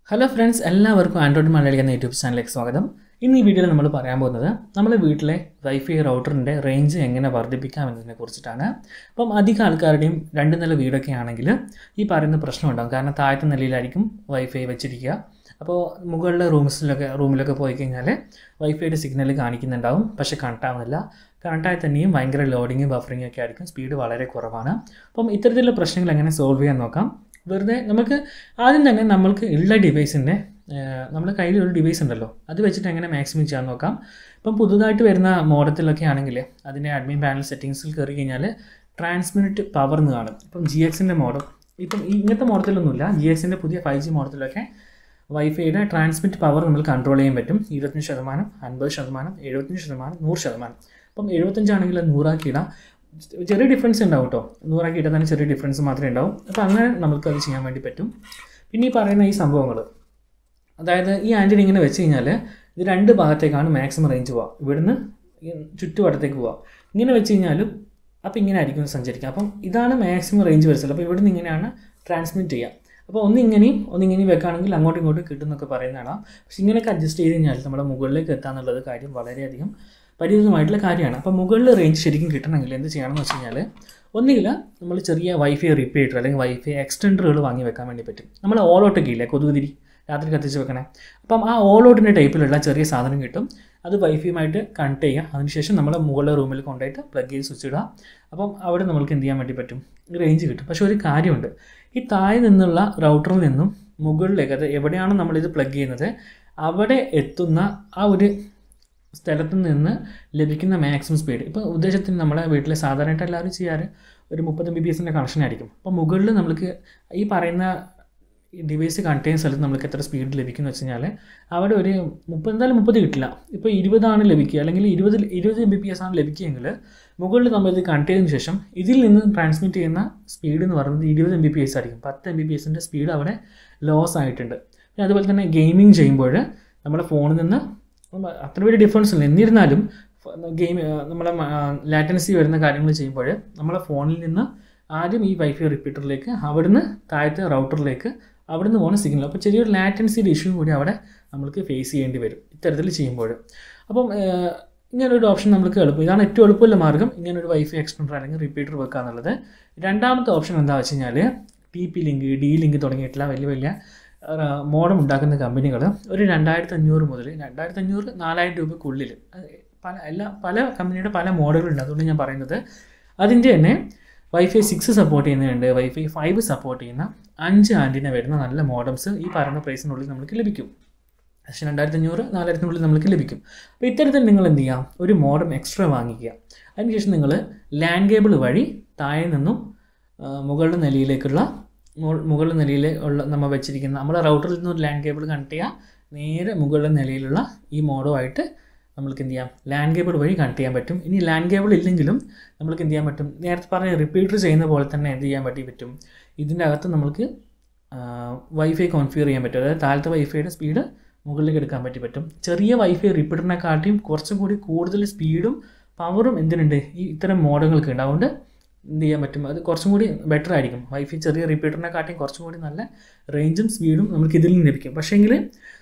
hello friends എല്ലാവർക്കും android Malayali എന്ന YouTube ചാനലിലേക്ക് സ്വാഗതം ഇന്ന് ഈ വീഡിയോയിൽ നമ്മൾ പറയാൻ പോകുന്നത് നമ്മുടെ വീട്ടിലെ വൈഫൈ റൗട്ടറിൻ്റെ റേഞ്ച് എങ്ങനെ വർദ്ധിപ്പിക്കാം എന്നതിനെ കുറിച്ചിട്ടാണ് അപ്പം അധികം ആൾക്കാരുടെയും രണ്ട് നില വീടൊക്കെ ആണെങ്കിൽ ഈ പറയുന്ന പ്രശ്നം ഉണ്ടാകും കാരണം താഴത്തെ നിലയിലായിരിക്കും വൈഫൈ വെച്ചിരിക്കുക അപ്പോൾ മുകളിലെ റൂംസിലൊക്കെ റൂമിലൊക്കെ പോയി കഴിഞ്ഞാൽ വൈഫൈയുടെ സിഗ്നൽ കാണിക്കുന്നുണ്ടാവും പക്ഷേ കണക്ട് ആവുന്നില്ല കണക്റ്റായി തന്നെയും ഭയങ്കര ലോഡിങ് ബഫറിങ് ഒക്കെ ആയിരിക്കും സ്പീഡ് വളരെ കുറവാണ് അപ്പം ഇത്തരത്തിലുള്ള പ്രശ്നങ്ങൾ എങ്ങനെ സോൾവ് ചെയ്യാൻ നോക്കാം വെറുതെ നമുക്ക് ആദ്യം തന്നെ നമ്മൾക്ക് ഉള്ള ഡിവൈസിൻ്റെ നമ്മുടെ കയ്യിൽ ഒരു ഡിവൈസ് ഉണ്ടല്ലോ അത് വെച്ചിട്ട് എങ്ങനെ മാക്സിമം ചെയ്യാൻ നോക്കാം ഇപ്പം പുതുതായിട്ട് വരുന്ന മോഡത്തിലൊക്കെ ആണെങ്കിൽ അതിൻ്റെ അഡ്മിൻ പാനൽ സെറ്റിങ്സിൽ കയറി കഴിഞ്ഞാൽ ട്രാൻസ്മിറ്റ് പവർ എന്ന് കാണും ഇപ്പം ജി എക്സിൻ്റെ മോഡൽ ഇപ്പം ഈ ഇങ്ങനത്തെ മോഡത്തിലൊന്നുമില്ല ജി എക്സിൻ്റെ പുതിയ ഫൈവ് ജി മോഡത്തിലൊക്കെ വൈഫൈയുടെ ട്രാൻസ്മിറ്റ് പവർ നമ്മൾ കൺട്രോൾ ചെയ്യാൻ പറ്റും ഇരുപത്തഞ്ച് ശതമാനം അൻപത് ശതമാനം എഴുപത്തഞ്ച് ശതമാനം നൂറ് ശതമാനം അപ്പം എഴുപത്തഞ്ചാണെങ്കിൽ അത് നൂറാക്കിയിടാം ചെറിയ ഡിഫറൻസ് ഉണ്ടാവും കേട്ടോ നൂറാക്കി ഇട്ടാൽ തന്നെ ചെറിയ ഡിഫറൻസ് മാത്രമേ ഉണ്ടാവും അപ്പോൾ അങ്ങനെ നമുക്കത് ചെയ്യാൻ വേണ്ടി പറ്റും പിന്നെ ഈ പറയുന്ന ഈ സംഭവങ്ങൾ അതായത് ഈ ആൻറ്റിന ഇങ്ങനെ വെച്ച് കഴിഞ്ഞാൽ ഇത് രണ്ട് ഭാഗത്തേക്കാണ് മാക്സിമം റേഞ്ച് പോവുക ഇവിടുന്ന് ഈ ചുറ്റുവട്ടത്തേക്ക് പോവുക ഇങ്ങനെ വെച്ച് കഴിഞ്ഞാലും അപ്പോൾ ഇങ്ങനെ ആയിരിക്കും സഞ്ചരിക്കുക അപ്പം ഇതാണ് മാക്സിമം റേഞ്ച് വരുന്നത് അപ്പോൾ ഇവിടുന്ന് ഇങ്ങനെയാണ് ട്രാൻസ്മിറ്റ് ചെയ്യുക അപ്പോൾ ഒന്നിങ്ങനെയും ഒന്നിങ്ങനെയും വെക്കുകയാണെങ്കിൽ അങ്ങോട്ടും ഇങ്ങോട്ടും കിട്ടുമെന്നൊക്കെ പറയുന്നതാണ് പക്ഷേ ഇങ്ങനെയൊക്കെ അഡ്ജസ്റ്റ് ചെയ്ത് കഴിഞ്ഞാൽ നമ്മുടെ മുകളിലേക്ക് എത്താന്നുള്ളത് കാര്യം വളരെയധികം പരിമിതമായിട്ടുള്ള കാര്യമാണ് അപ്പോൾ മുകളിൽ റേഞ്ച് ശരിക്കും കിട്ടണമെങ്കിൽ എന്ത് ചെയ്യണമെന്ന് വെച്ച് കഴിഞ്ഞാൽ ഒന്നുകിൽ നമ്മൾ ചെറിയ വൈഫൈ റിപ്പീറ്റർ അല്ലെങ്കിൽ വൈഫൈ എക്സ്റ്റൻഡറുകൾ വാങ്ങി വെക്കാൻ വേണ്ടി പറ്റും നമ്മൾ ഓളോട്ടൊക്കെ ഇല്ലേ കൊതുകുതിരി രാത്രി കത്തിച്ച് വെക്കണേ അപ്പം ആ ഓളോട്ടിൻ്റെ ടൈപ്പിലുള്ള ചെറിയ സാധനം കിട്ടും അത് വൈഫൈയുമായിട്ട് കണക്ട് ചെയ്യുക അതിനുശേഷം നമ്മൾ മുകളിലെ റൂമിൽ കൊണ്ടുപോയിട്ട് പ്ലഗ് ചെയ്ത് സ്വിച്ച് ഇടുക അപ്പം അവിടെ നമ്മൾക്ക് എന്ത് ചെയ്യാൻ വേണ്ടി പറ്റും റേഞ്ച് കിട്ടും പക്ഷേ ഒരു കാര്യമുണ്ട് ഈ താഴെ നിന്നുള്ള റൗട്ടറിൽ നിന്നും മുകളിലേക്ക് അത് എവിടെയാണ് നമ്മളിത് പ്ലഗ് ചെയ്യുന്നത് അവിടെ എത്തുന്ന ആ ഒരു സ്ഥലത്തു നിന്ന് ലഭിക്കുന്ന മാക്സിമം സ്പീഡ് ഇപ്പോൾ ഉദ്ദേശത്തിന് നമ്മളെ വീട്ടിൽ സാധാരണയായിട്ട് എല്ലാവരും ചെയ്യാറ് ഒരു മുപ്പത് എം ബി ബി എസിൻ്റെ കണക്ഷൻ ആയിരിക്കും അപ്പോൾ മുകളിൽ നമ്മൾക്ക് ഈ പറയുന്ന ഡിവൈസ് കണക്ട് ചെയ്യുന്ന സ്ഥലത്ത് നമുക്ക് എത്ര സ്പീഡ് ലഭിക്കും എന്ന് വെച്ച് കഴിഞ്ഞാൽ അവിടെ ഒരു മുപ്പത് എന്തായാലും മുപ്പത് കിട്ടില്ല ഇപ്പോൾ ഇരുപതാണ് ലഭിക്കുക അല്ലെങ്കിൽ ഇരുപത് ഇരുപത് എം ബി പി എസ് ആണ് ലഭിക്കുകയെങ്കിൽ മുകളിൽ നമ്മൾ ഇത് കണക്ട് ചെയ്തതിന് ശേഷം ഇതിൽ നിന്ന് ട്രാൻസ്മിറ്റ് ചെയ്യുന്ന സ്പീഡ് എന്ന് പറയുന്നത് ഇരുപത് എം ബി പി എസ് ആയിരിക്കും പത്ത് എം ബി പി എസിൻ്റെ സ്പീഡ് അവിടെ ലോസ് ആയിട്ടുണ്ട് പിന്നെ അതുപോലെ തന്നെ ഗെയിമിംഗ് ചെയ്യുമ്പോൾ നമ്മുടെ ഫോണിൽ നിന്ന് അത്ര വലിയ ഡിഫറൻസ് ഇല്ല എന്നിരുന്നാലും ഗെയിം നമ്മളെ ലാറ്റൻസി വരുന്ന കാര്യങ്ങൾ ചെയ്യുമ്പോൾ നമ്മളെ ഫോണിൽ നിന്ന് ആദ്യം ഈ വൈഫൈ റിപ്പീറ്ററിലേക്ക് അവിടുന്ന് താഴത്തെ റൗട്ടറിലേക്ക് അവിടുന്ന് പോകുന്ന സിഗ്നൽ അപ്പോൾ ചെറിയൊരു ലാറ്റൻസിയുടെ ഇഷ്യൂ കൂടി അവിടെ നമ്മൾക്ക് ഫേസ് ചെയ്യേണ്ടി വരും ഇത്തരത്തിൽ ചെയ്യുമ്പോൾ അപ്പം ഇങ്ങനൊരു ഓപ്ഷൻ നമുക്ക് എളുപ്പം ഇതാണ് ഏറ്റവും എളുപ്പമുള്ള മാർഗ്ഗം ഇങ്ങനൊരു വൈഫൈ എക്സ്റ്റൻഡർ അല്ലെങ്കിൽ റിപ്പീറ്റർ വെക്കുക എന്നുള്ളത് രണ്ടാമത്തെ ഓപ്ഷൻ എന്താ വെച്ച് കഴിഞ്ഞാൽ T P link D link തുടങ്ങിയിട്ടുള്ള വലിയ വലിയ മോഡം ഉണ്ടാക്കുന്ന കമ്പനികൾ ഒരു രണ്ടായിരത്തി അഞ്ഞൂറ് മുതൽ രണ്ടായിരത്തി അഞ്ഞൂറ് നാലായിരം രൂപക്കുള്ളിൽ പല എല്ലാ പല കമ്പനിയുടെ പല മോഡലുകളുണ്ട് അതുകൊണ്ട് ഞാൻ പറയുന്നത് അതിൻ്റെ തന്നെ വൈഫൈ സിക്സ് സപ്പോർട്ട് ചെയ്യുന്നുണ്ട് വൈഫൈ ഫൈവ് സപ്പോർട്ട് ചെയ്യുന്ന അഞ്ച് ആൻറ്റിന വരുന്ന നല്ല മോഡംസ് ഈ പറയുന്ന പ്രൈസിനുള്ളിൽ നമുക്ക് ലഭിക്കും പക്ഷേ രണ്ടായിരത്തി അഞ്ഞൂറ് നാലായിരത്തിനുള്ളിൽ നമുക്ക് ലഭിക്കും അപ്പോൾ ഇത്തരത്തിൽ നിങ്ങൾ എന്ത് ചെയ്യാം ഒരു മോഡം എക്സ്ട്രാ വാങ്ങിക്കുക അതിനുശേഷം നിങ്ങൾ ലാൻഡ് കേബിൾ വഴി താഴെ നിന്നും മുകളുടെ നിലയിലേക്കുള്ള മുകളിലെ നിലയിൽ ഉള്ള നമ്മൾ വെച്ചിരിക്കുന്ന നമ്മുടെ റൗട്ടറിൽ നിന്ന് ഒരു ലാൻഡ് കേബിൾ കണക്ട് ചെയ്യുക നേരെ മുകളിലെ നിലയിലുള്ള ഈ മോഡുമായിട്ട് നമ്മൾക്ക് എന്ത് ചെയ്യാം ലാൻഡ് കേബിൾ വഴി കണക്ട് ചെയ്യാൻ പറ്റും ഇനി ലാൻഡ് കേബിൾ ഇല്ലെങ്കിലും നമ്മൾക്ക് എന്ത് ചെയ്യാൻ പറ്റും നേരത്തെ പറഞ്ഞ റിപ്പീറ്റർ ചെയ്യുന്ന പോലെ തന്നെ എന്ത് ചെയ്യാൻ പറ്റി പറ്റും ഇതിൻ്റെ അകത്ത് നമ്മൾക്ക് വൈഫൈ കോൺഫിഗർ ചെയ്യാൻ പറ്റും അതായത് താഴത്തെ വൈഫൈയുടെ സ്പീഡ് മുകളിലേക്ക് എടുക്കാൻ പറ്റി പറ്റും ചെറിയ വൈഫൈ റിപ്പീറ്ററിനെക്കാട്ടിയും കുറച്ചും കൂടി കൂടുതൽ സ്പീഡും പവറും എന്തിനുണ്ട് ഈ ഇത്തരം മോഡലുകൾക്ക് ഉണ്ട് അതുകൊണ്ട് എന്ത് ചെയ്യാൻ പറ്റും അത് കുറച്ചും കൂടി ബെറ്റർ ആയിരിക്കും വൈഫൈ ചെറിയ റിപ്പീറ്ററിനെക്കാട്ടിയും കുറച്ചും കൂടി നല്ല റേഞ്ചും സ്പീഡും നമുക്ക് ഇതിൽ നിന്ന് ലഭിക്കും പക്ഷേങ്കിൽ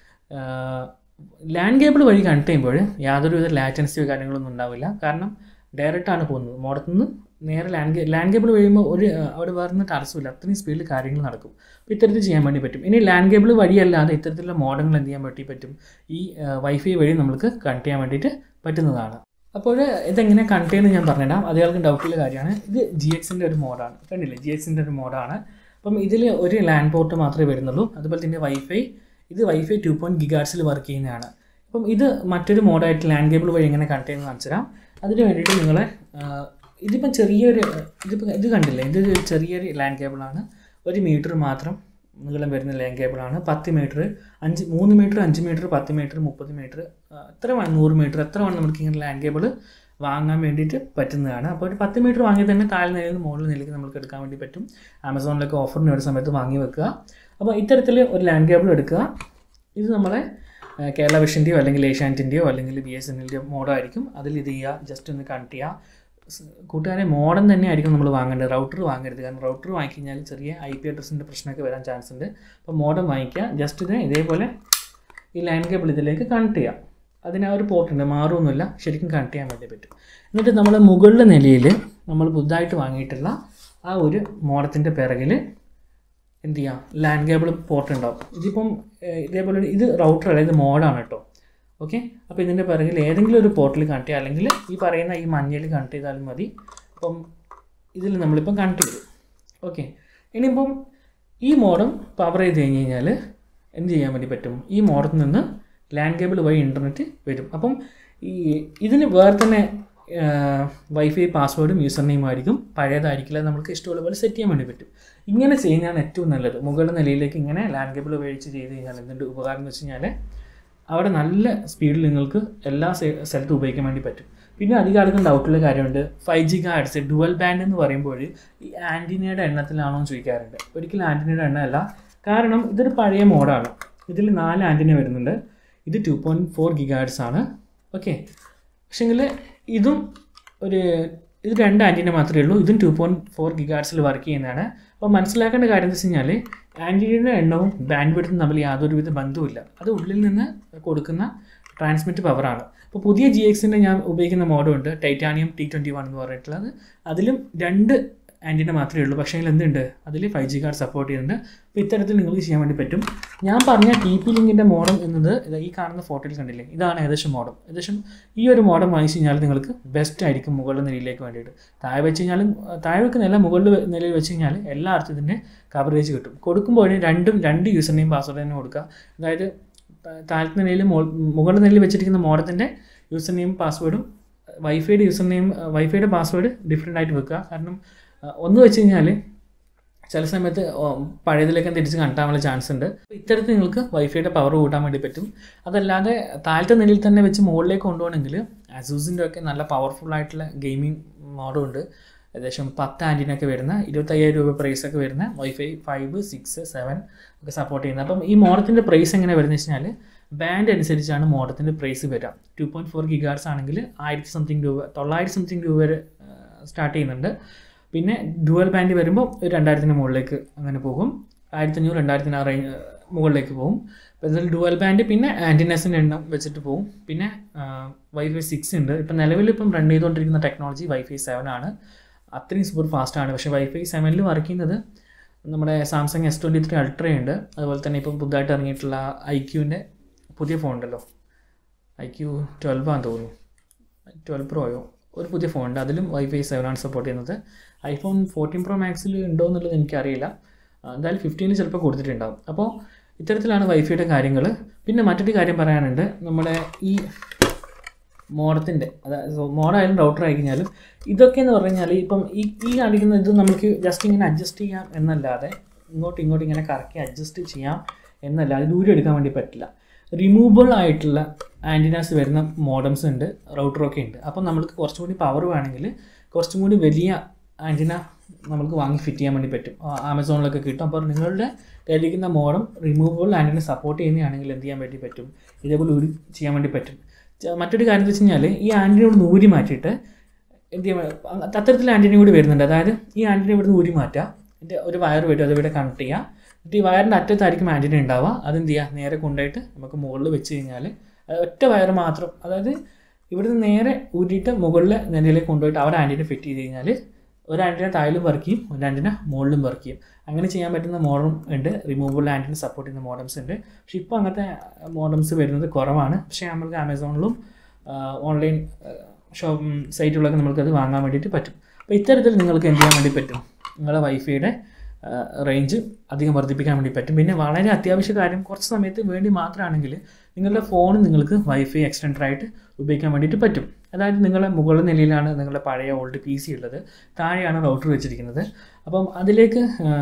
ലാൻഡ് കേബിൾ വഴി കണക്ട് ചെയ്യുമ്പോൾ യാതൊരുവിധ ലാറ്റൻസിയോ കാര്യങ്ങളൊന്നും ഉണ്ടാവില്ല കാരണം ഡയറക്റ്റാണ് പോകുന്നത് മോഡത്തിൽ നിന്ന് നേരെ ലാൻഡ് ലാൻഡ് കേബിൾ കഴിയുമ്പോൾ ഒരു അവിടെ വേറെ തടസ്സമില്ല അത്രയും സ്പീഡിൽ കാര്യങ്ങൾ നടക്കും അപ്പോൾ ഇത്തരത്തിൽ ചെയ്യാൻ വേണ്ടി പറ്റും ഇനി ലാൻഡ് കേബിൾ വഴിയല്ലാതെ ഇത്തരത്തിലുള്ള മോഡങ്ങൾ എന്ത് ചെയ്യാൻ വേണ്ടി പറ്റും ഈ വൈഫൈ വഴി നമുക്ക് കണക്ട് ചെയ്യാൻ വേണ്ടിയിട്ട് പറ്റുന്നതാണ് അപ്പോൾ ഇതെങ്ങനെ കണക്ട് ചെയ്യുന്നത് ഞാൻ പറഞ്ഞുതരാം അതുകൾക്ക് ഡൗട്ടുള്ള കാര്യമാണ് ഇത് ജി എക്സിൻ്റെ ഒരു മോഡാണ് കണ്ടില്ലേ ജി എക്സിൻ്റെ ഒരു മോഡാണ് അപ്പം ഇതിൽ ഒരു ലാൻഡ് പോർട്ട് മാത്രമേ വരുന്നുള്ളൂ അതുപോലെ തന്നെ വൈഫൈ ഇത് വൈഫൈ ടു പോയിൻറ്റ് ഗിഗാർട്സിൽ വർക്ക് ചെയ്യുന്നതാണ് അപ്പം ഇത് മറ്റൊരു മോഡായിട്ട് ലാൻഡ് കേബിൾ വഴി എങ്ങനെ കണക്ട് ചെയ്യുന്നത് കാണിച്ചു തരാം അതിന് വേണ്ടിയിട്ട് നിങ്ങളെ ഇതിപ്പം ചെറിയൊരു ഇതിപ്പോൾ ഇത് കണ്ടില്ലേ ഇത് ചെറിയൊരു ലാൻഡ് കേബിളാണ് ഒരു മീറ്റർ മാത്രം നീളം വരുന്ന ലാൻഡ് കേബിളാണ് പത്ത് മീറ്റർ അഞ്ച് മൂന്ന് മീറ്റർ അഞ്ച് മീറ്റർ പത്ത് മീറ്റർ മുപ്പത് മീറ്റർ എത്ര വേണം നൂറ് മീറ്റർ എത്ര വേണം നമുക്ക് ഇങ്ങനെ ലാൻഡ് കേബിൾ വാങ്ങാൻ വേണ്ടിയിട്ട് പറ്റുന്നതാണ് അപ്പോൾ ഒരു പത്ത് മീറ്റർ വാങ്ങി തന്നെ താഴെ നിലയിൽ നിന്ന് മുകളിൽ നിലയ്ക്ക് നമുക്ക് എടുക്കാൻ വേണ്ടി പറ്റും ആമസോണിലൊക്കെ ഓഫറിന് ഒരു സമയത്ത് വാങ്ങി വെക്കുക അപ്പോൾ ഇത്തരത്തിൽ ഒരു ലാൻഡ് കേബിൾ എടുക്കുക ഇത് നമ്മളെ കേരള വിഷൻ്റെയോ അല്ലെങ്കിൽ ഏഷ്യാനെറ്റിൻ്റെയോ അല്ലെങ്കിൽ ബി എസ് എന്നിൻ്റെയോ മോഡോ ആയിരിക്കും അതിൽ ഇത് ചെയ്യുക ജസ്റ്റ് ഒന്ന് കണക്ട് ചെയ്യുക കൂട്ടുകാരെ മോഡം തന്നെ ആയിരിക്കും നമ്മൾ വാങ്ങേണ്ടത് റൗട്ടർ വാങ്ങരുത് കാരണം റൗട്ടർ വാങ്ങിക്കഴിഞ്ഞാൽ ചെറിയ ഐ പി അഡ്രസ്സിൻ്റെ പ്രശ്നമൊക്കെ വരാൻ ചാൻസ് ഉണ്ട് അപ്പോൾ മോഡം വാങ്ങിക്കുക ജസ്റ്റ് ഇത് ഇതേപോലെ ഈ ലൈൻ കേബിൾ ഇതിലേക്ക് കണക്ട് ചെയ്യാം അതിന് ആ ഒരു പോർട്ട് ഉണ്ട് മാറുമൊന്നുമില്ല ശരിക്കും കണക്ട് ചെയ്യാൻ വേണ്ടി പറ്റും എന്നിട്ട് നമ്മൾ മുകളിലെ നിലയിൽ നമ്മൾ പുതുതായിട്ട് വാങ്ങിയിട്ടുള്ള ആ ഒരു മോഡത്തിൻ്റെ പിറകിൽ എന്ത് ചെയ്യാം ലാൻഡ് കേബിൾ പോർട്ട് ഉണ്ടാവും ഇതിപ്പം ഏഹ്, ഇതേപോലെ ഒരു- ഇത് റൗട്ടർ അല്ല ഇത് മോഡാണ് കേട്ടോ ഓക്കെ അപ്പോൾ ഇതിൻ്റെ പിറകിൽ ഏതെങ്കിലും ഒരു പോർട്ടിൽ കണക്ട് ചെയ്യുക അല്ലെങ്കിൽ ഈ പറയുന്ന ഈ മഞ്ഞയിൽ കണക്ട് ചെയ്താലും മതി അപ്പം ഇതിൽ നമ്മളിപ്പം കണക്ട് ചെയ്തു ഓക്കെ ഇനിയിപ്പം ഈ മോഡം പവർ ചെയ്ത് കഴിഞ്ഞ് കഴിഞ്ഞാൽ എന്ത് ചെയ്യാൻ വേണ്ടി പറ്റും ഈ മോഡത്തിൽ നിന്ന് ലാൻഡ് കേബിൾ വഴി ഇൻ്റർനെറ്റ് വരും അപ്പം ഈ ഇതിന് വേറെ തന്നെ വൈഫൈ പാസ്വേഡും യൂസർ നെയിം ആയിരിക്കും പഴയതായിരിക്കില്ല നമുക്ക് ഇഷ്ടമുള്ള പോലെ സെറ്റ് ചെയ്യാൻ വേണ്ടി പറ്റും ഇങ്ങനെ ചെയ്യുന്നതാണ് ഏറ്റവും നല്ലത് മുകളുടെ നിലയിലേക്ക് ഇങ്ങനെ ലാൻഡ് കേബിൾ ഉപയോഗിച്ച് ചെയ്ത് കഴിഞ്ഞാൽ എന്തുണ്ട് ഉപകാരം എന്ന് വെച്ച് കഴിഞ്ഞാൽ അവിടെ നല്ല സ്പീഡിൽ നിങ്ങൾക്ക് എല്ലാ സെ- സ്ഥലത്തും ഉപയോഗിക്കാൻ വേണ്ടി പറ്റും പിന്നെ അധികം ആൾക്കും ഡൗട്ടുള്ള കാര്യമുണ്ട് five G cards dual band എന്ന് പറയുമ്പോൾ ഈ ആൻറ്റിനയുടെ എണ്ണത്തിലാണോ എന്ന് ചോദിക്കാറുണ്ട് ഒരിക്കലും ആൻറ്റിനയുടെ എണ്ണമല്ല കാരണം ഇതൊരു പഴയ മോഡാണ് ഇതിൽ നാല് ആൻറ്റിന വരുന്നുണ്ട് ഇത് ടു പോയിൻറ്റ് ഫോർ ഗിഗാഡ്സ് ആണ് ഓക്കെ പക്ഷേങ്കിൽ ഇതും ഒരു ഇത് രണ്ട് ആൻറ്റിന മാത്രമേ ഉള്ളൂ ഇതും ടു പോയിൻറ്റ് ഫോർ ഗിഗാഡ്സിൽ വർക്ക് ചെയ്യുന്നതാണ് അപ്പോൾ മനസ്സിലാക്കേണ്ട കാര്യം എന്ന് വെച്ച് കഴിഞ്ഞാൽ ആൻറ്റിനയുടെ എണ്ണവും ബാൻഡ് വിഡ്ത്തും തമ്മിൽ യാതൊരുവിധ ബന്ധവുമില്ല അത് ഉള്ളിൽ നിന്ന് കൊടുക്കുന്ന ട്രാൻസ്മിറ്റ് പവറാണ് അപ്പോൾ പുതിയ ജി എക്സിൻ്റെ ഞാൻ ഉപയോഗിക്കുന്ന മോഡുണ്ട് ടൈറ്റാനിയം ടി ട്വൻറ്റി വൺ എന്ന് പറഞ്ഞിട്ടുള്ളത് അതിലും രണ്ട് ആൻറ്റിന മാത്രമേ ഉള്ളൂ പക്ഷേ അതിൽ എന്തുണ്ട് അതിൽ ഫൈവ് ജി കാർഡ് സപ്പോർട്ട് ചെയ്യുന്നുണ്ട് അപ്പോൾ ഇത്തരത്തിൽ നിങ്ങൾക്ക് ചെയ്യാൻ വേണ്ടി പറ്റും ഞാൻ പറഞ്ഞ ടി പി ലിങ്കിൻ്റെ മോഡം എന്നത് ഇതാ ഈ കാണുന്ന ഫോട്ടോയിൽ കണ്ടില്ലേ ഇതാണ് ഏകദേശം മോഡം ഏകദേശം ഈ ഒരു മോഡം വാങ്ങിച്ചു കഴിഞ്ഞാൽ നിങ്ങൾക്ക് ബെസ്റ്റ് ആയിരിക്കും മുകളിലെ നിലയിലേക്ക് വേണ്ടിയിട്ട് താഴെ വെച്ച് കഴിഞ്ഞാലും താഴെ വെക്കുന്നല്ല മുകളിൽ നിലയിൽ വെച്ച് കഴിഞ്ഞാൽ എല്ലായിടത്തും ഇതിൻ്റെ കവറേജ് കിട്ടും കൊടുക്കുമ്പോൾ രണ്ടും രണ്ട് യൂസർ നെയിം പാസ്വേഡ് തന്നെ കൊടുക്കുക അതായത് താ- താഴത്തെ നിലയിൽ മുകളിൽ നിലയിൽ വെച്ചിരിക്കുന്ന മോഡത്തിൻ്റെ യൂസർ നെയിം പാസ്വേഡും വൈഫൈയുടെ യൂസർ നെയിം വൈഫൈയുടെ പാസ്വേഡ് ഡിഫറെൻ്റ് ആയിട്ട് വെക്കുക കാരണം ആ, ഒന്ന് വെച്ച് കഴിഞ്ഞാൽ ചില സമയത്ത് ഓ, പഴയതിലേക്ക് തിരിച്ച് കണ്ടാനുള്ള ചാൻസ് ഉണ്ട് അപ്പോൾ ഇത്തരത്തിൽ നിങ്ങൾക്ക് വൈഫൈയുടെ പവർ കൂട്ടാൻ വേണ്ടി പറ്റും അതല്ലാതെ താഴത്തെ നിലയിൽ തന്നെ വെച്ച് മുകളിലേക്ക് കൊണ്ടുപോകണമെങ്കിൽ അസൂസിൻ്റെ ഒക്കെ നല്ല പവർഫുൾ ആയിട്ടുള്ള ഗെയിമിംഗ് മോഡും ഉണ്ട് ഏകദേശം പത്ത് ആൻറ്റിനൊക്കെ വരുന്ന ഇരുപത്തയ്യായിരം രൂപ പ്രൈസ് ഒക്കെ വരുന്ന വൈഫൈ ഫൈവ് സിക്സ് സെവൻ ഒക്കെ സപ്പോർട്ട് ചെയ്യുന്നത് അപ്പം ഈ മോഡത്തിൻ്റെ പ്രൈസ് എങ്ങനെ വരുന്നത് വെച്ച് കഴിഞ്ഞാൽ ബാൻഡ് അനുസരിച്ചാണ് മോഡത്തിൻ്റെ പ്രൈസ് വരിക ടു പോയിൻറ്റ് ഫോർ ഗിഗാർഡ്സ് ആണെങ്കിൽ ആയിരത്തി സംതിങ് രൂപ തൊള്ളായിരത്തി സംതിങ് രൂപ വരെ സ്റ്റാർട്ട് ചെയ്യുന്നുണ്ട് പിന്നെ ഡുവൽ ബാൻഡ് വരുമ്പോൾ ഒരു രണ്ടായിരത്തിന് മുകളിലേക്ക് അങ്ങനെ പോകും ആയിരത്തഞ്ഞൂറ് രണ്ടായിരത്തിന് ആ റേഞ്ച് മുകളിലേക്ക് പോകും അപ്പോൾ ഇതിൽ ഡുവൽ ബാൻഡ് പിന്നെ ആൻറ്റിനസിൻ്റെ എണ്ണം വെച്ചിട്ട് പോകും പിന്നെ വൈഫൈ സിക്സ് ഉണ്ട് ഇപ്പം നിലവിൽ ഇപ്പം റൺ ചെയ്തുകൊണ്ടിരിക്കുന്ന ടെക്നോളജി വൈഫൈ സെവൻ ആണ് അത്രയും സൂപ്പർ ഫാസ്റ്റ് ആണ് പക്ഷേ വൈഫൈ സെവനിൽ വർക്ക് ചെയ്യുന്നത് നമ്മുടെ Samsung S twenty three ultra ഉണ്ട് അതുപോലെ തന്നെ ഇപ്പം പുതുതായിട്ട് ഇറങ്ങിയിട്ടുള്ള ഐ ക്യൂവിൻ്റെ പുതിയ ഫോൺ ഉണ്ടല്ലോ ഐ ക്യൂ ട്വൽവ് ആണെന്ന് തോന്നുന്നു ട്വൽവ് പ്രോയോ ഒരു പുതിയ ഫോൺ ഉണ്ട് അതിലും വൈഫൈ സെവൻ ആണ് സപ്പോർട്ട് ചെയ്യുന്നത് ഐഫോൺ ഫോർട്ടീൻ പ്രോ മാക്സിൽ ഉണ്ടോ എന്നുള്ളത് എനിക്കറിയില്ല ആ, എന്തായാലും ഫിഫ്റ്റീന് ചിലപ്പോൾ കൊടുത്തിട്ടുണ്ടാവും അപ്പോൾ ഇത്തരത്തിലാണ് വൈഫൈയുടെ കാര്യങ്ങൾ പിന്നെ മറ്റൊരു കാര്യം പറയാനുണ്ട് നമ്മുടെ ഈ മോഡത്തിൻ്റെ അതായത് മോഡായാലും റൗട്ടർ ആയി കഴിഞ്ഞാലും ഇതൊക്കെ എന്ന് പറഞ്ഞു കഴിഞ്ഞാൽ ഇപ്പം ഈ ഈ കാണിക്കുന്ന ഇത് നമുക്ക് ജസ്റ്റ് ഇങ്ങനെ അഡ്ജസ്റ്റ് ചെയ്യാം എന്നല്ലാതെ ഇങ്ങോട്ടും ഇങ്ങോട്ടും ഇങ്ങനെ കറക്കി അഡ്ജസ്റ്റ് ചെയ്യാം എന്നല്ലാതെ ദൂരം എടുക്കാൻ വേണ്ടി പറ്റില്ല റിമൂവബിൾ ആയിട്ടുള്ള ആൻറ്റിനാസ് വരുന്ന മോഡംസ് ഉണ്ട് റൗട്ടറൊക്കെ ഉണ്ട് അപ്പം നമുക്ക് കുറച്ചും കൂടി പവർ വേണമെങ്കിൽ കുറച്ചും കൂടി വലിയ ആൻറ്റിന നമുക്ക് വാങ്ങി ഫിറ്റ് ചെയ്യാൻ വേണ്ടി പറ്റും ആ, ആമസോണിലൊക്കെ കിട്ടും അപ്പോൾ നിങ്ങളുടെ കയ്യിലിരിക്കുന്ന മോഡം റിമൂവബിൾ ആൻറ്റിന സപ്പോർട്ട് ചെയ്യുന്നതാണെങ്കിൽ എന്ത് ചെയ്യാൻ വേണ്ടി പറ്റും ഇതേപോലെ ഒരു ചെയ്യാൻ വേണ്ടി പറ്റും ച- മറ്റൊരു കാര്യം എന്ന് വെച്ച് കഴിഞ്ഞാൽ ഈ ആൻറ്റിനോട് ഊരി മാറ്റിയിട്ട് എന്ത് ചെയ്യാൻ അ- അത്തരത്തിൽ ആൻറ്റിന കൂടി വരുന്നുണ്ട് അതായത് ഈ ആൻറ്റിന ഇവിടുന്ന് ഊരി മാറ്റുക എന്നിട്ട് ഒരു വയർ വരും അത് ഇവിടെ കണക്ട് ചെയ്യുക എന്നിട്ട് ഈ വയറിൻ്റെ അറ്റത്തായിരിക്കും ആൻറ്റിന ഉണ്ടാവുക അതെന്ത് ചെയ്യുക നേരെ കൊണ്ടുപോയിട്ട് നമുക്ക് മുകളിൽ വെച്ച് കഴിഞ്ഞാൽ അത് ഒറ്റ വയർ മാത്രം അതായത് ഇവിടുന്ന് നേരെ ഊരിയിട്ട് മുകളിൽ നിലയിലേക്ക് കൊണ്ടുപോയിട്ട് അവിടെ ആൻറ്റിന ഫിറ്റ് ചെയ്ത് കഴിഞ്ഞാൽ ഒരു ആൻറ്റിന താഴിലും വർക്ക് ചെയ്യും ഒരു ആൻറ്റിന മുകളിലും വർക്ക് ചെയ്യും അങ്ങനെ ചെയ്യാൻ പറ്റുന്ന മോഡം ഉണ്ട് റിമൂവബിൾ ആൻറ്റിന സപ്പോർട്ട് ചെയ്യുന്ന മോഡംസ് ഉണ്ട് പക്ഷേ ഇപ്പോൾ അങ്ങനത്തെ മോഡംസ് വരുന്നത് കുറവാണ് പക്ഷേ നമുക്ക് ആമസോണിലും ഓൺലൈൻ ഷോപ്പ് സൈറ്റുകളൊക്കെ നമുക്കത് വാങ്ങാൻ വേണ്ടിയിട്ട് പറ്റും അപ്പോൾ ഇത്തരത്തിൽ നിങ്ങൾക്ക് എന്ത് ചെയ്യാൻ വേണ്ടി പറ്റും നിങ്ങളുടെ വൈഫൈയുടെ റേഞ്ച് അധികം വർദ്ധിപ്പിക്കാൻ വേണ്ടി പറ്റും പിന്നെ വളരെ അത്യാവശ്യ കാര്യം കുറച്ച് സമയത്ത് വേണ്ടി മാത്രമാണെങ്കിൽ നിങ്ങളുടെ ഫോൺ നിങ്ങൾക്ക് വൈഫൈ എക്സ്റ്റൻഡർ ആയിട്ട് ഉപയോഗിക്കാൻ വേണ്ടിയിട്ട് പറ്റും അതായത് നിങ്ങളുടെ മുകളിൽ നിലയിലാണ് നിങ്ങളുടെ പഴയ ഓൾഡ് പി സി ഉള്ളത് താഴെയാണ് റൗട്ടർ വെച്ചിരിക്കുന്നത് അപ്പം അതിലേക്ക്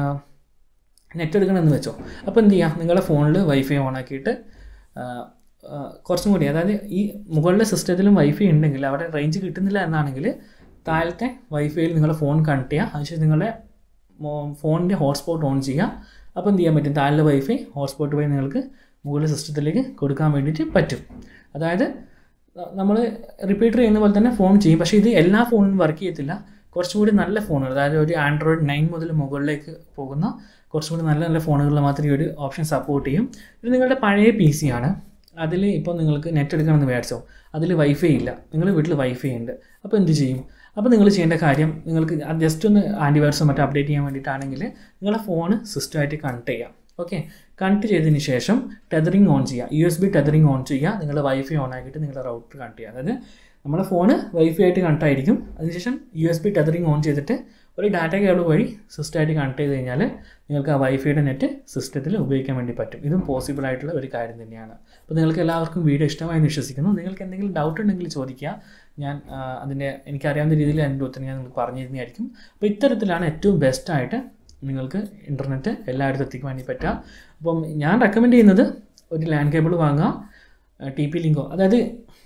നെറ്റ് എടുക്കണമെന്ന് വെച്ചോ അപ്പോൾ എന്ത് ചെയ്യുക നിങ്ങളുടെ ഫോണിൽ വൈഫൈ ഓൺ ആക്കിയിട്ട് ആ, ആ, കുറച്ചും കൂടി അതായത് ഈ മുകളിലെ സിസ്റ്റത്തിലും വൈഫൈ ഉണ്ടെങ്കിൽ അവിടെ റേഞ്ച് കിട്ടുന്നില്ല എന്നാണെങ്കിൽ താഴത്തെ വൈഫൈയിൽ നിങ്ങളുടെ ഫോൺ കണക്ട് ചെയ്യുക അതിനുശേഷം നിങ്ങളുടെ ഫോണിൻ്റെ ഹോട്ട്സ്പോട്ട് ഓൺ ചെയ്യുക അപ്പോൾ എന്ത് ചെയ്യാൻ പറ്റും താഴെ വൈഫൈ ഹോട്ട്സ്പോട്ട് വഴി നിങ്ങൾക്ക് മുകളിലെ സിസ്റ്റത്തിലേക്ക് കൊടുക്കാൻ വേണ്ടിയിട്ട് പറ്റും അതായത് നമ്മൾ റിപ്പീറ്റർ ചെയ്യുന്ന പോലെ തന്നെ ഫോൺ ചെയ്യും പക്ഷേ ഇത് എല്ലാ ഫോണിലും വർക്ക് ചെയ്യത്തില്ല കുറച്ചും കൂടി നല്ല ഫോണുകൾ അതായത് ഒരു ആൻഡ്രോയിഡ് നയൻ മുതൽ മുകളിലേക്ക് പോകുന്ന കുറച്ചും കൂടി നല്ല നല്ല ഫോണുകളിൽ മാത്രമേ ഈ ഒരു ഓപ്ഷൻ സപ്പോർട്ട് ചെയ്യും ഇത് നിങ്ങളുടെ പഴയ പി സി ആണ് അതിൽ ഇപ്പോൾ നിങ്ങൾക്ക് നെറ്റ് എടുക്കണമെന്ന് വിചാരിച്ചോ അതിൽ വൈഫൈ ഇല്ല നിങ്ങൾ വീട്ടിൽ വൈഫൈ ഉണ്ട് അപ്പോൾ എന്ത് ചെയ്യും അപ്പോൾ നിങ്ങൾ ചെയ്യേണ്ട കാര്യം നിങ്ങൾക്ക് ജസ്റ്റ് ഒന്ന് ആൻറ്റിവൈറസോ മറ്റോ അപ്ഡേറ്റ് ചെയ്യാൻ വേണ്ടിയിട്ടാണെങ്കിൽ നിങ്ങളുടെ ഫോൺ സിസ്റ്റമായിട്ട് കണക്ട് ചെയ്യാം ഓക്കെ കണക്ട് ചെയ്തതിന് ശേഷം ടെതറിങ് ഓൺ ചെയ്യുക U S B tethering on ചെയ്യുക നിങ്ങളുടെ വൈഫൈ ഓൺ ആക്കിയിട്ട് നിങ്ങളുടെ റൗട്ടർ കണക്ട് ചെയ്യുക അതായത് നമ്മുടെ ഫോണ് വൈഫൈ ആയിട്ട് കണക്ട് ആയിരിക്കും അതിനുശേഷം U S B tethering on ചെയ്തിട്ട് ഒരു ഡാറ്റ കേബിൾ വഴി സിസ്റ്റമായിട്ട് കണക്ട് ചെയ്ത് കഴിഞ്ഞാൽ നിങ്ങൾക്ക് ആ വൈഫൈയുടെ നെറ്റ് സിസ്റ്റത്തിൽ ഉപയോഗിക്കാൻ വേണ്ടി പറ്റും ഇതും പോസിബിൾ ആയിട്ടുള്ള ഒരു കാര്യം തന്നെയാണ് അപ്പോൾ നിങ്ങൾക്ക് എല്ലാവർക്കും വീഡിയോ ഇഷ്ടമായി എന്ന് വിശ്വസിക്കുന്നു നിങ്ങൾക്ക് എന്തെങ്കിലും ഡൗട്ട് ഉണ്ടെങ്കിൽ ചോദിക്കുക ഞാൻ ആ, അതിൻ്റെ എനിക്കറിയാവുന്ന രീതിയിൽ അതിൻ്റെ ഉത്തരം ഞാൻ നിങ്ങൾക്ക് പറഞ്ഞു തരുന്നതായിരിക്കും അപ്പോൾ ഇത്തരത്തിലാണ് ഏറ്റവും ബെസ്റ്റായിട്ട് നിങ്ങൾക്ക് ഇൻ്റർനെറ്റ് എല്ലായിടത്തും എത്തിക്കാൻ വേണ്ടി പറ്റുക അപ്പം ഞാൻ റെക്കമെൻഡ് ചെയ്യുന്നത് ഒരു ലാൻഡ് കേബിൾ വാങ്ങുക ടി പി ലിങ്കോ അതായത്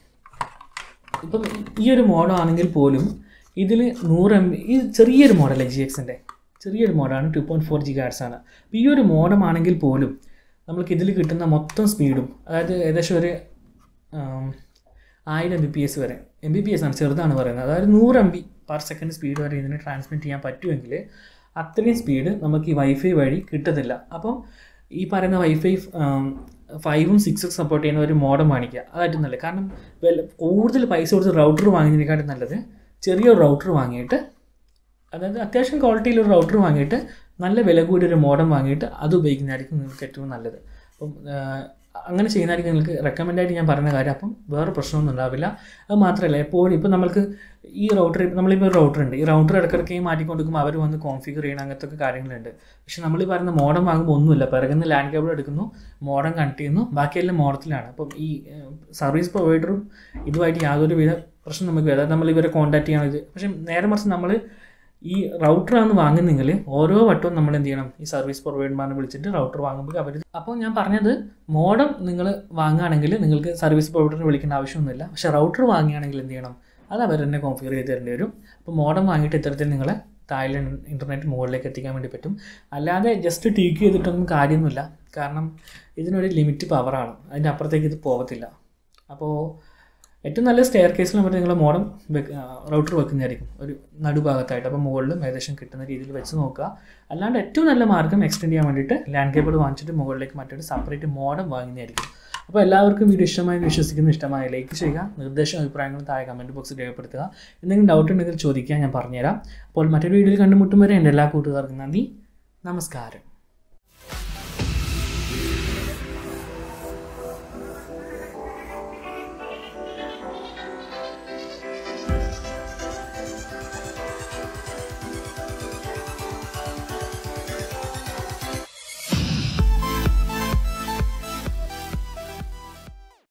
ഇപ്പം ഈ ഒരു മോഡൽ ആണെങ്കിൽ പോലും ഇതിൽ നൂറ് എം ബി ഈ ചെറിയൊരു മോഡൽ ജി എക്സിൻ്റെ ചെറിയൊരു മോഡാണ് two point four gigahertz ആണ് അപ്പോൾ ഈ ഒരു മോഡം ആണെങ്കിൽ പോലും നമ്മൾക്ക് ഇതിൽ കിട്ടുന്ന മൊത്തം സ്പീഡും അതായത് ഏകദേശം ഒരു ആം, ആയിരം എം ബി പി എസ് വരെ എം ബി പി എസ് ആണ് ചെറുതാണ് പറയുന്നത് അതായത് നൂറ് M B per second speed വരെ ഇതിന് ട്രാൻസ്മിറ്റ് ചെയ്യാൻ പറ്റുമെങ്കിൽ അത്രയും സ്പീഡ് നമുക്ക് ഈ വൈഫൈ വഴി കിട്ടത്തില്ല അപ്പം ഈ പറയുന്ന വൈഫൈ ഫൈവും സിക്സും സപ്പോർട്ട് ചെയ്യുന്ന ഒരു മോഡം വാങ്ങിക്കുക അതായിട്ടും നല്ലത് കാരണം വില കൂടുതൽ പൈസ കൊടുത്ത് റൗട്ടർ വാങ്ങുന്നതിനെക്കാട്ടും നല്ലത് ചെറിയൊരു റൗട്ടർ വാങ്ങിയിട്ട് അതായത് അത്യാവശ്യം ക്വാളിറ്റിയിലൊരു റൗട്ടർ വാങ്ങിയിട്ട് നല്ല വില കൂടിയൊരു മോഡം വാങ്ങിയിട്ട് അത് ഉപയോഗിക്കുന്നതായിരിക്കും നിങ്ങൾക്ക് ഏറ്റവും നല്ലത് അപ്പം ആ, അങ്ങനെ ചെയ്യുന്നതായിരിക്കും നിങ്ങൾക്ക് റെക്കമെൻഡ് ആയിട്ട് ഞാൻ പറയുന്ന കാര്യം അപ്പം വേറെ പ്രശ്നമൊന്നും ഉണ്ടാവില്ല അത് മാത്രമല്ല എപ്പോഴും ഇപ്പോൾ നമ്മൾക്ക് ഈ റൗട്ടർ നമ്മളിപ്പോൾ ഒരു റൗട്ടർ ഉണ്ട് ഈ റൗട്ടർ ഇടയ്ക്കിടയ്ക്ക് മാറ്റിക്കൊണ്ടിരിക്കുമ്പോൾ അവർ വന്ന് കോൺഫിഗർ ചെയ്യണം അങ്ങനത്തെ ഒക്കെ കാര്യങ്ങളുണ്ട് പക്ഷെ നമ്മൾ ഈ പറയുന്ന മോഡം വാങ്ങുമ്പോൾ ഒന്നുമില്ല പിറകുന്ന ലാൻഡ് കേബിൾ എടുക്കുന്നു മോഡം കണക്ട് ചെയ്യുന്നു ബാക്കിയെല്ലാം മോഡത്തിലാണ് അപ്പം ഈ സർവീസ് പ്രൊവൈഡറും ഇതുമായിട്ട് യാതൊരു വിധ പ്രശ്നം നമുക്ക് വരില്ല അതായത് നമ്മൾ ഇവരെ കോൺടാക്ട് ചെയ്യണം ഇത് പക്ഷേ നേരെ മറിച്ച് നമ്മൾ ഈ റൗട്ടറാണ് വാങ്ങുന്നെങ്കിൽ ഓരോ വട്ടവും നമ്മൾ എന്ത് ചെയ്യണം ഈ സർവീസ് പ്രൊവൈഡർമാരെ വിളിച്ചിട്ട് റൗട്ടർ വാങ്ങുമ്പോൾ അവർ അപ്പോൾ ഞാൻ പറഞ്ഞത് മോഡം നിങ്ങൾ വാങ്ങുകയാണെങ്കിൽ നിങ്ങൾക്ക് സർവീസ് പ്രൊവൈഡറിനെ വിളിക്കേണ്ട ആവശ്യമൊന്നുമില്ല പക്ഷേ റൗട്ടർ വാങ്ങുകയാണെങ്കിൽ എന്ത് ചെയ്യണം അത് അവർ തന്നെ കോൺഫിഗർ ചെയ്ത് തരേണ്ടി വരും അപ്പോൾ മോഡം വാങ്ങിയിട്ട് ഇത്തരത്തിൽ നിങ്ങളെ താഴെ ഇൻ്റർനെറ്റ് മുകളിലേക്ക് എത്തിക്കാൻ വേണ്ടി പറ്റും അല്ലാതെ ജസ്റ്റ് ടീക്ക് ചെയ്തിട്ടൊന്നും കാര്യമൊന്നുമില്ല കാരണം ഇതിനൊരു ലിമിറ്റ് പവറാണ് അതിൻ്റെ അപ്പുറത്തേക്ക് ഇത് പോകത്തില്ല അപ്പോൾ ഏറ്റവും നല്ല സ്റ്റെയർ കേസിൽ നമ്മൾ നിങ്ങൾ മോഡം റൗട്ടർ വെക്കുന്നതായിരിക്കും ഒരു നടുഭാഗത്തായിട്ട് അപ്പോൾ മുകളിലും ഏകദേശം കിട്ടുന്ന രീതിയിൽ വെച്ച് നോക്കുക അല്ലാണ്ട് ഏറ്റവും നല്ല മാർഗ്ഗം എക്സ്റ്റെൻഡ് ചെയ്യാൻ വേണ്ടിയിട്ട് ലാൻഡ് കേബിൾ വാങ്ങിച്ചിട്ട് മുകളിലേക്ക് മറ്റൊരു സെപ്പറേറ്റ് മോഡം വാങ്ങുന്നതായിരിക്കും അപ്പോൾ എല്ലാവർക്കും വീഡിയോ ഇഷ്ടമായി വിശ്വസിക്കുന്നു ഇഷ്ടമായി ലൈക്ക് ചെയ്യുക നിർദ്ദേശം അഭിപ്രായങ്ങളും താഴെ കമൻറ്റ് ബോക്സിൽ രേഖപ്പെടുത്തുക എന്തെങ്കിലും ഡൗട്ട് ഉണ്ടെങ്കിൽ ചോദിക്കുക ഞാൻ പറഞ്ഞുതരാം അപ്പോൾ മറ്റൊരു വീഡിയോയിൽ കണ്ടുമുട്ടും വരെ എൻ്റെ എല്ലാ കൂട്ടുകാർക്കും നന്ദി നമസ്കാരം